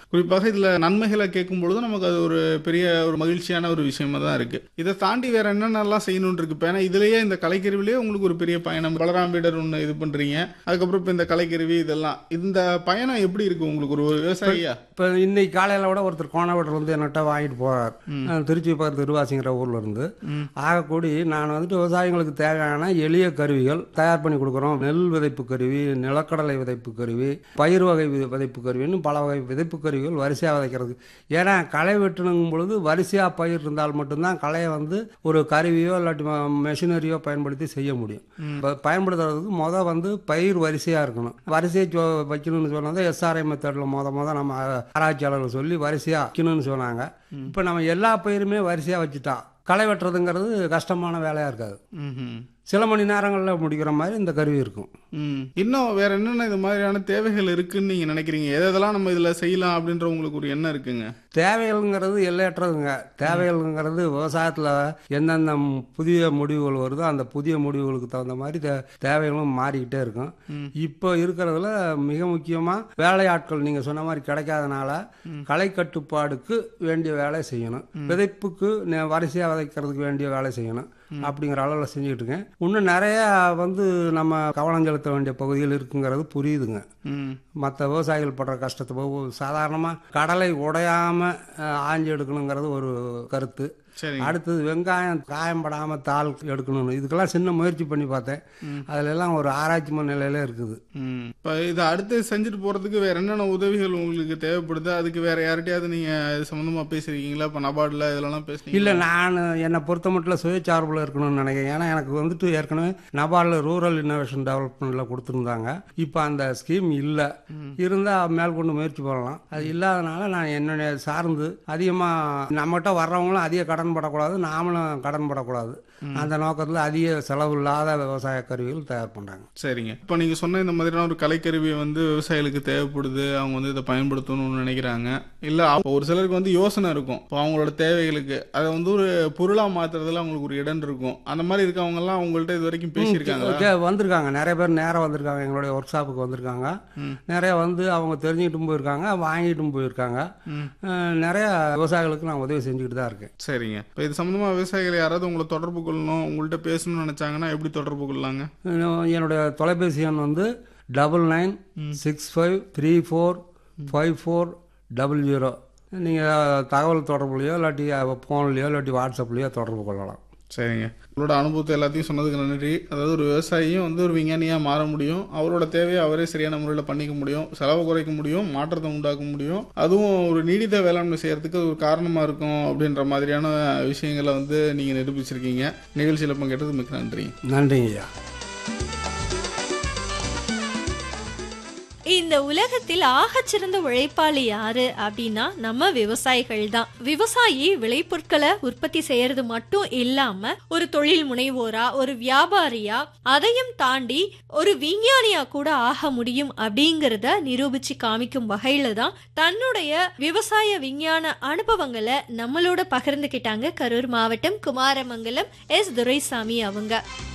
குறிப்பாக இதுல நன்மைகளை கேட்கும் பொழுது நமக்கு அது ஒரு பெரிய ஒரு மகிழ்ச்சியான ஒரு விஷயமா தான் இருக்கு இதை தாண்டி வேற என்னென்னலாம் செய்யணும்னு இருக்கு இப்போ ஏன்னா இதுலயே இந்த கலைக்கருவிலேயே உங்களுக்கு ஒரு பெரிய பயணம் பலராம் வீடர் ஒன்று இது பண்றீங்க அதுக்கப்புறம் இப்போ இந்த கலைக்கருவி இதெல்லாம் இந்த பயணம் எப்படி இருக்கு உங்களுக்கு ஒரு ஒரு விவசாயியா இப்போ இன்னைக்கு காலையில் கூட ஒருத்தர் கோணவட்டில் வந்து என்னட்ட வாங்கிட்டு போகிறார் திருச்சி பக்கத்து திருவாசிங்கிற ஊர்ல இருந்து ஆகக்கூடி நான் வந்துட்டு விவசாயிகளுக்கு தேவையான எளிய கருவிகள் தயார் பண்ணி கொடுக்குறோம் நெல் விதைப்பு கருவி நிலக்கடலை விதைப்பு கருவி பயிர் வகை வி- விதைப்பு கருவின்னு பல வகை விதைப்பு கருவிகள் வரிசையாக விதைக்கிறது ஏன்னா களை வெட்டணுங்கும் பொழுது வரிசையாக பயிர் இருந்தால் மட்டும்தான் களையை வந்து ஒரு கருவியோ இல்லாட்டி மெஷினரியோ பயன்படுத்தி செய்ய முடியும் இப்போ பயன்படுத்துறதுக்கு முத வந்து பயிர் வரிசையாக இருக்கணும் வரிசையை சொ- வைக்கணும்னு சொன்னது எஸ்ஆர்ஐ மெத்தடில் முத முத நம்ம ஆராய்ச்சியாளர்கள் சொல்லி வரிசையாக வைக்கணும்னு சொன்னாங்க இப்போ நம்ம எல்லா பயிருமே வரிசையாக வச்சுட்டா களை வெட்டுறதுங்கிறது கஷ்டமான வேலையாக இருக்காது ம்ஹும். சில மணி நேரங்களில் முடிக்கிற மாதிரி இந்த கருவி இருக்கும் ம் இன்னும் வேற என்னென்ன இது மாதிரியான தேவைகள் இருக்குன்னு நீங்க நினைக்கிறீங்க எது எதெல்லாம் நம்ம இதுல செய்யலாம் அப்படின்ற உங்களுக்கு ஒரு எண்ணம் இருக்குங்க தேவைகள்ங்கிறது எல்லையற்றதுங்க தேவைகள்ங்கிறது விவசாயத்தில் எந்தெந்த ம் புதிய முடிவுகள் வருதோ அந்த புதிய முடிவுகளுக்கு தகுந்த மாதிரி தே தேவைகளும் மாறிக்கிட்டே இருக்கும் இப்போ இருக்கிறதுல மிக முக்கியமாக வேலையாட்கள் நீங்கள் சொன்ன மாதிரி கிடைக்காதனால களை கட்டுப்பாடுக்கு வேண்டிய வேலை செய்யணும் விதைப்புக்கு நெ- வரிசையாக விதைக்கிறதுக்கு வேண்டிய வேலை செய்யணும் அப்படிங்கிற அளவில் செஞ்சுக்கிட்டு இருக்கேன் இன்னும் நிறைய வந்து நம்ம கவனம் செலுத்த வேண்டிய பகுதிகள் இருக்குங்கிறது புரியுதுங்க ம் மற்ற விவசாயிகள் படுற கஷ்டத்தை போக சாதாரணமாக கடலை உடையாம அஹ், ஆஞ்சு எடுக்கணுங்கிறது ஒரு கருத்து சரிங்க அடுத்தது வெங்காயம் காயம்படாமல் தாள் எடுக்கணும்னு இதுக்கெல்லாம் சின்ன முயற்சி பண்ணி பார்த்தேன் அதுல எல்லாம் ஒரு ஆராய்ச்சி நிலையில இருக்குது ம் இப்போ இதை அடுத்து செஞ்சுட்டு போறதுக்கு வேற என்னென்ன உதவிகள் உங்களுக்கு தேவைப்படுது அதுக்கு வேற யார்கிட்டயாவது நீங்க இது சம்பந்தமா பேசிருக்கீங்களா இப்போ நபார்டில் இதெல்லாம் பேசுறீங்க இல்லை நான் என்னை பொறுத்த மட்டும் சுயசார்பில் இருக்கணும்னு நினைக்கிறேன் ஏன்னா எனக்கு வந்துட்டு ஏற்கனவே நபார்டில் ரூரல் இன்னோவேஷன் டெவலப்மெண்ட்டில் கொடுத்துருந்தாங்க இப்போ அந்த ஸ்கீம் இல்லை இருந்தால் மேற்கொண்டு முயற்சி பண்ணலாம் அது இல்லாதனால நான் என்னுடைய சார்ந்து அதிகமாக நம்மகிட்ட வர்றவங்களும் அதிக கடன் படக்கூடாது நாமளும் கடன் படக்கூடாது அந்த நோக்கத்தில் அதிக செலவு இல்லாத விவசாய கருவிகள் தயார் பண்ணுறாங்க சரிங்க இப்போ நீங்க சொன்ன இந்த மாதிரியான ஒரு கலைக்கருவி வந்து விவசாயிகளுக்கு தேவைப்படுது அவங்க வந்து இதை பயன்படுத்தணும்னு நினைக்கிறாங்க இல்ல அவங்க- ஒரு சிலருக்கு வந்து யோசனை இருக்கும் இப்போ அவங்களோட தேவைகளுக்கு அதை வந்து ஒரு பொருளா மாத்துறதுல அவங்களுக்கு ஒரு இடம் இருக்கும் அந்த மாதிரி இருக்கவங்க எல்லாம் உங்கள்ட்ட இது வரைக்கும் பேசியிருக்காங்களா ஓகே, வந்திருக்காங்க நிறைய பேர் நேரம் வந்திருக்காங்க எங்களுடைய ஒர்க் ஷாப்புக்கு வந்திருக்காங்க நிறைய வந்து அவங்க தெரிஞ்சுக்கிட்டும் போயிருக்காங்க வாங்கிட்டும் போயிருக்காங்க அஹ், நிறைய விவசாயிகளுக்கு நான் உதவி செஞ்சுக்கிட்டு தான் இருக்கேன் சரிங்க இப்போ இது சம்பந்தமா விவசாயிகள் யாராவது உங்களை தொடர்பு கொள்ளணும் உங்கள்ட்ட பேசணும்னு நினைச்சாங்கன்னா எப்படி தொடர்பு கொள்ளலாங்க இன்னும் என்னுடைய தொலைபேசி எண் வந்து double nine six five three four five four double zero நீங்கள் தகவல் தொடர்புலையோ இல்லாட்டி ஃபோன்லேயோ இல்லாட்டி வாட்ஸ்அப்லேயோ தொடர்பு கொள்ளலாம் சரிங்க உங்களோட அனுபவத்தை எல்லாத்தையும் சொன்னதுக்கு நன்றி அதாவது ஒரு விவசாயியும் வந்து ஒரு விஞ்ஞானியாக மாற முடியும் அவரோட தேவையை அவரே சரியான முறையில் பண்ணிக்க முடியும் செலவு குறைக்க முடியும் மாற்றத்தை உண்டாக்க முடியும் அதுவும் ஒரு நீடித்த வேளாண்மை செய்யறதுக்கு அது ஒரு காரணமாக இருக்கும் அப்படின்ற மாதிரியான விஷயங்களை வந்து நீங்கள் நிரூபிச்சிருக்கீங்க நிகழ்ச்சியில் பங்கேற்றது மிக்க நன்றி நன்றிங்க ஐயா இந்த உலகத்தில் ஆகச்சிறந்த உழைப்பாளி யாரு அப்படின்னா நம்ம விவசாயிகள் தான் விவசாயி விளைபொருட்களை உற்பத்தி செய்யறது மட்டும் இல்லாம ஒரு தொழில் முனைவோரா ஒரு வியாபாரியா அதையும் தாண்டி ஒரு விஞ்ஞானியா கூட ஆக முடியும் அப்படிங்கறத நிரூபிச்சு காமிக்கும் வகையில தான் தன்னுடைய விவசாய விஞ்ஞான அனுபவங்களை நம்மளோட பகிர்ந்துக்கிட்டாங்க கரூர் மாவட்டம் குமாரமங்கலம் எஸ் துரைசாமி அவங்க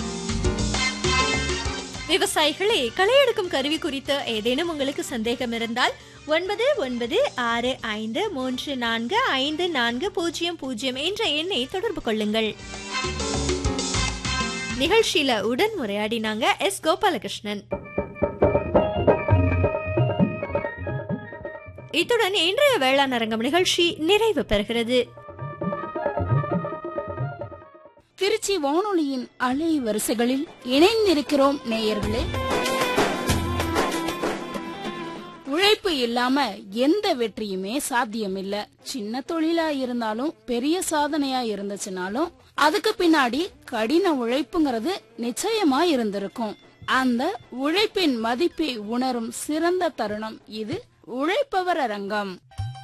விவசாயிகளே களை எடுக்கும் கருவி குறித்து ஏதேனும் உங்களுக்கு சந்தேகம் இருந்தால் ஒன்பது ஒன்பது ஆறு ஐந்து மூன்று நான்கு ஐந்து நான்கு பூஜ்ஜியம் பூஜ்ஜியம் என்ற எண்ணை தொடர்பு கொள்ளுங்கள் நிகழ்ச்சியில உடன் உரையாடினாங்க எஸ் கோபாலகிருஷ்ணன் இத்துடன் இன்றைய வேளாண் அரங்கம் நிகழ்ச்சி நிறைவு பெறுகிறது திருச்சி வானொலியின் அலை வரிசைகளில் இணைந்திருக்கிறோம் நேயர்களே உழைப்பு இல்லாம எந்த வெற்றியுமே சாத்தியமில்ல சின்ன தொழிலா இருந்தாலும் பெரிய சாதனையா இருந்துச்சுனாலும் அதுக்கு பின்னாடி கடின உழைப்புங்கிறது நிச்சயமா இருந்திருக்கும் அந்த உழைப்பின் மதிப்பை உணரும் சிறந்த தருணம் இது உழைப்பவர் அரங்கம்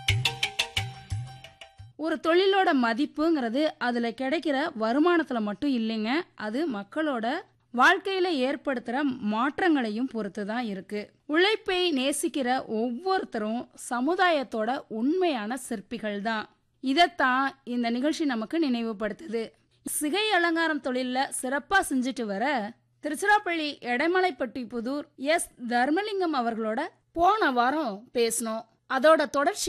ஒரு தொழிலோட மதிப்புங்கிறது அதுல கிடைக்கிற வருமானத்துல மட்டும் இல்லைங்க அது மக்களோட வாழ்க்கையில ஏற்படுத்துற மாற்றங்களையும் பொறுத்து தான் இருக்கு உழைப்பை நேசிக்கிற ஒவ்வொருத்தரும் சமுதாயத்தோட உண்மையான சிற்பிகள் தான் இதைத்தான் இந்த நிகழ்ச்சி நமக்கு நினைவுபடுத்துது சிகை அலங்காரம் தொழில்ல சிறப்பா செஞ்சுட்டு வர திருச்சிராப்பள்ளி எடைமலைப்பட்டி புதூர் எஸ் தர்மலிங்கம் அவர்களோட போன வாரம் பேசினோம் அதோட தொடர்ச்சி